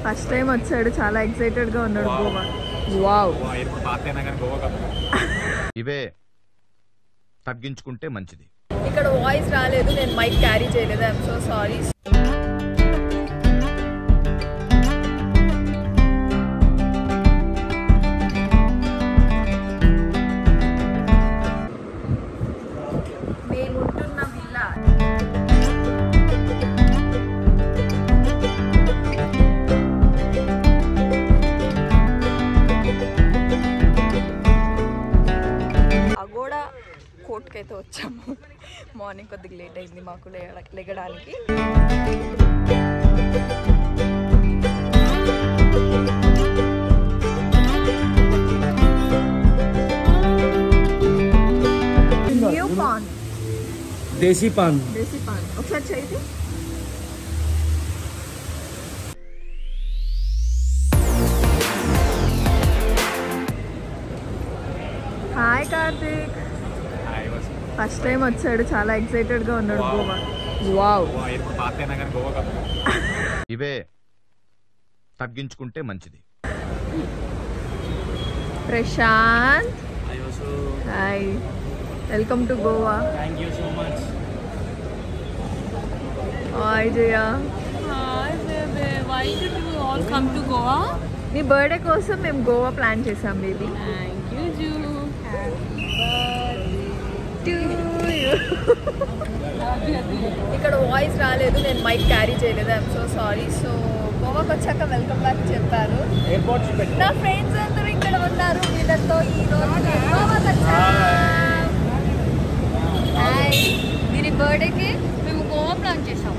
First time వచ్చాడు చాలా excited గా ఉన్నాడు గోవా వావ్ ఇవే తగ్గించుకుంటే మంచిది ఇక్కడ వాయిస్ రాలేదు నేను మైక్ క్యారీ చేయలేదు ఐఎమ్ సో సారీ మేముంటున్న విల్లా అగోడా కోర్టుకి అయితే వచ్చాము మార్నింగ్ కొద్దిగా లేట్ అయింది మాకు లేగ- లెగడానికి న్యూ పాన్ देसी पान దేశీ పాన్ ఒకసారి చేయి హాయ్ కార్తీక్ ఫస్ట్ టైం వచ్చాడు చాలా ఎక్సైటెడ్ గా ఉన్నాడు గోవా వావ్ ఇవే తగ్గించుకుంటే మంచిది Prashant I also hi welcome to Goa thank you so much. Hi Jaya Hi, baby. Why did you all come to Goa? నీ బర్త్డే కోసం మేము గోవా ప్లాన్ చేసాం బేబీ Thank you, Ju. ఇక్కడ వాయిస్ రాలేదు నేను మైక్ క్యారీ చేయలేదు ఐఎమ్ సో సారీ సో గోవాకి వచ్చాక వెల్కమ్ బ్యాక్ చెప్పారు Airport से बैठ- నా ఫ్రెండ్స్ అందరూ ఇక్కడ ఉన్నారు వీళ్ళతో ఈ రోజు నేను గోవాకి వచ్చాం. హాయ్ దీని బర్త్డేకి మేము గోవా ప్లాన్ చేసాం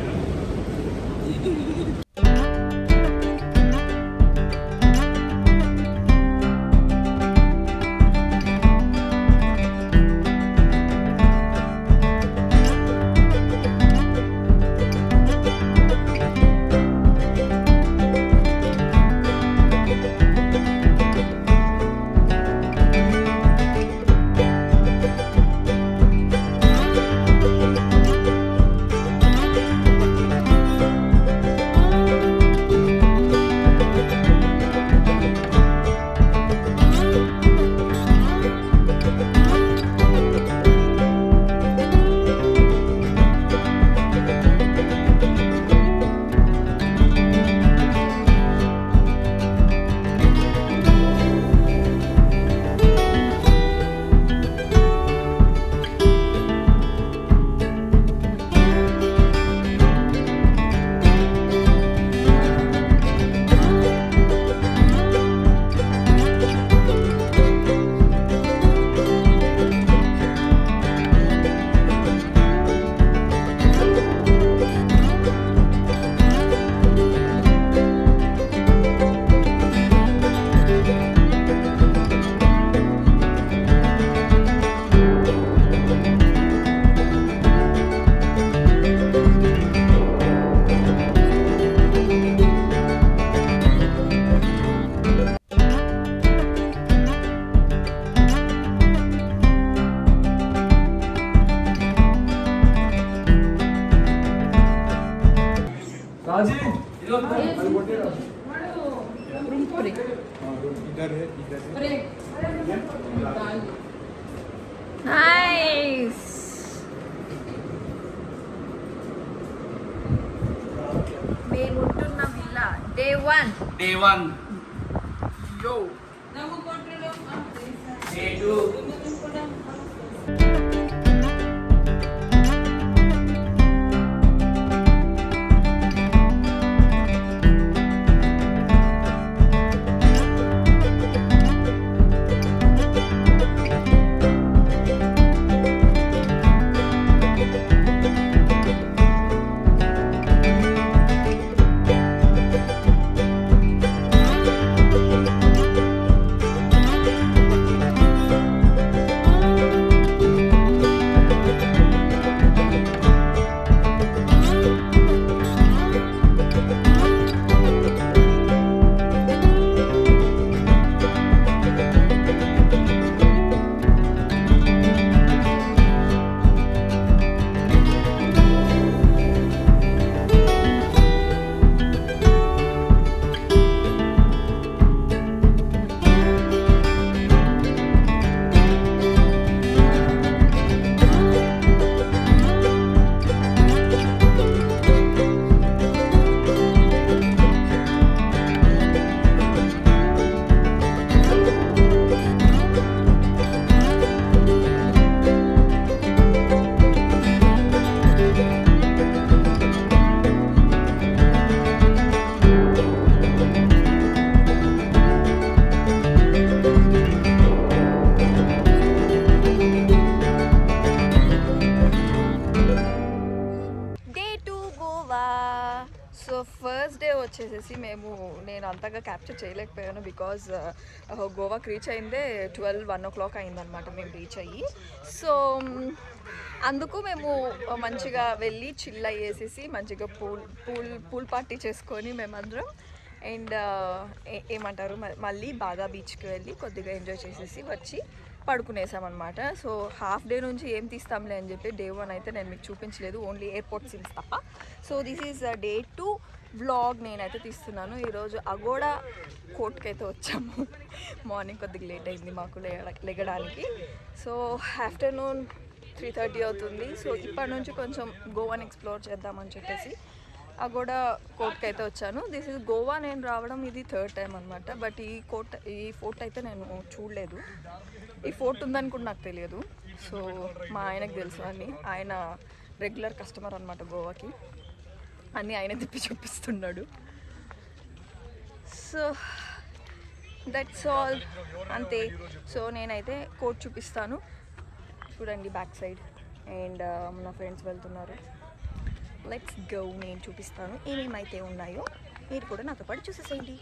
నైస్ మేముంటున్న villa day one Day one. Yo. Day two. Day మేము నేను అంతగా క్యాప్చర్ చేయలేకపోయాను బికాజ్ గోవాకి రీచ్ అయిందే ట్వెల్వ్ వన్ ఓ క్లాక్ అయిందనమాట మేము రీచ్ అయ్యి సో అందుకు మేము మంచిగా వెళ్ళి చిల్ అయ్యేసేసి మంచిగా పూల్ పూల్ పూల్ పార్టీ చేసుకొని మేమందరం అండ్ ఏమంటారు మ- మళ్ళీ బాగా బీచ్కి వెళ్ళి కొద్దిగా ఎంజాయ్ చేసేసి వచ్చి పడుకునేసామన్నమాట సో హాఫ్ డే నుంచి ఏం తీస్తాంలే అని చెప్పి డే వన్ అయితే నేను మీకు చూపించలేదు ఓన్లీ ఎయిర్పోర్ట్ సీన్స్ తప్ప so this is day two vlog నేనైతే తీస్తున్నాను ఈరోజు అగోడా కోర్ట్కి అయితే వచ్చాము మార్నింగ్ కొద్దిగా లేట్ అయింది మాకు లేగ- లెగడానికి సో ఆఫ్టర్నూన్ త్రీ థర్టీ అవుతుంది సో ఇప్పటి నుంచి కొంచెం గోవాని ఎక్స్ప్లోర్ చేద్దామని చెప్పేసి అగోడా కోర్ట్కి అయితే వచ్చాను దిస్ ఇస్ గోవా నేను రావడం ఇది థర్డ్ టైం అనమాట బట్ ఈ కోర్ట్ ఈ ఫోర్ట్ అయితే నేను చూడలేదు ఈ ఫోర్ట్ ఉందని కూడా నాకు తెలియదు సో మా ఆయనకు తెలుసు అన్ని ఆయన రెగ్యులర్ కస్టమర్ అనమాట గోవాకి అన్నీ ఆయన తిప్పి చూపిస్తున్నాడు సో దట్స్ ఆల్ అంతే సో నేనైతే కోట్ చూపిస్తాను చూడండి బ్యాక్ సైడ్ అండ్ నా ఫ్రెండ్స్ వెళ్తున్నారు లెట్స్ గో నేను చూపిస్తాను ఏమేమైతే ఉన్నాయో మీరు కూడా నాతో పాటు చూసేసేయండి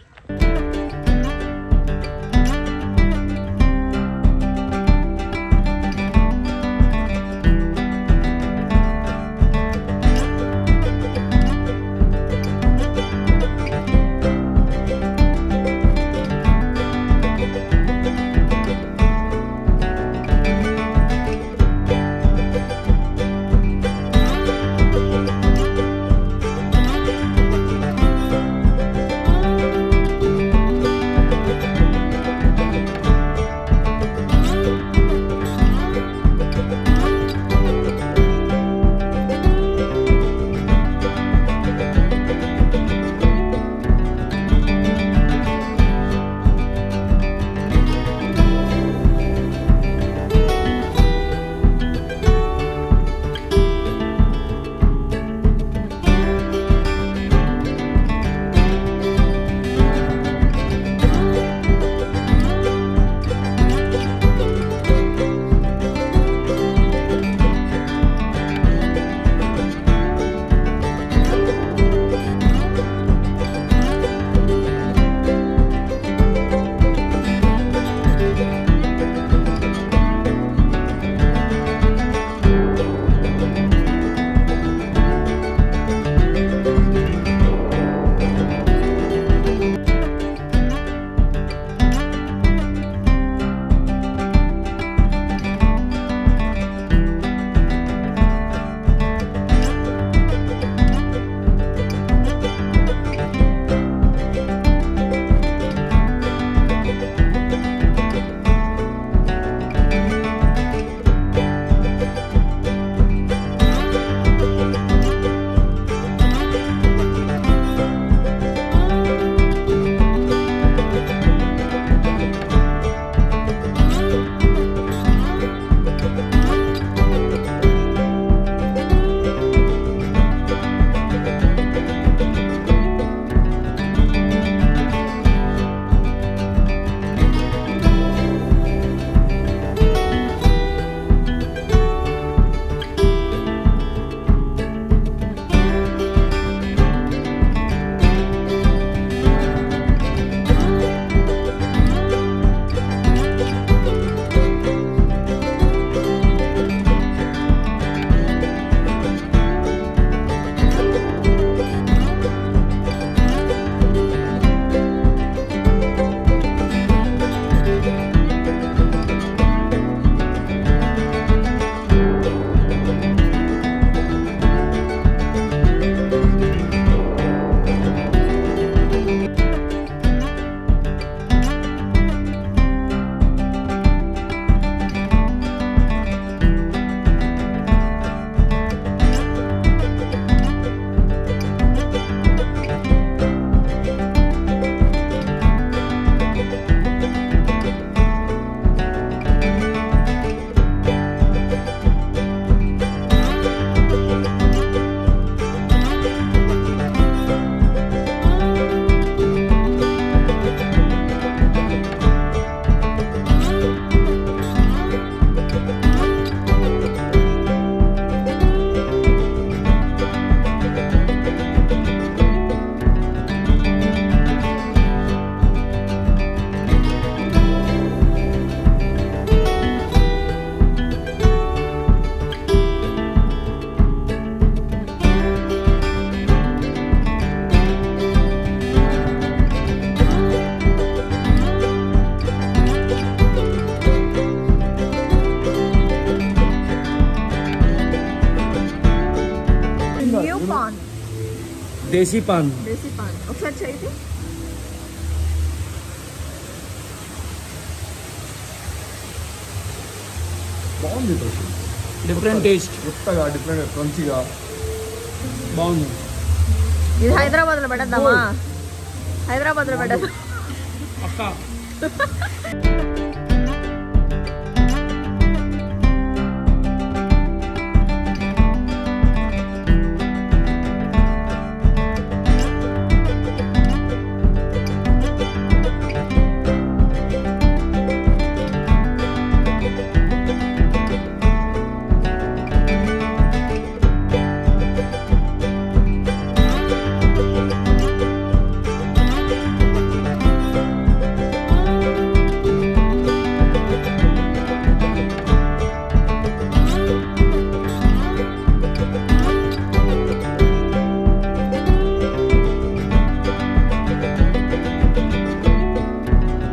దేశీ పాన్ దేశీ పాన్ ఒకసారి చేయి బాగుంది దోశ డిఫరెంట్ టేస్ట్ కొత్తగా డిఫరెంట్ క్రంచిగా బాగుంది ఇది హైదరాబాద్ లో పెట్టద్దామా హైదరాబాద్ లో పెట్టద్దాం అక్క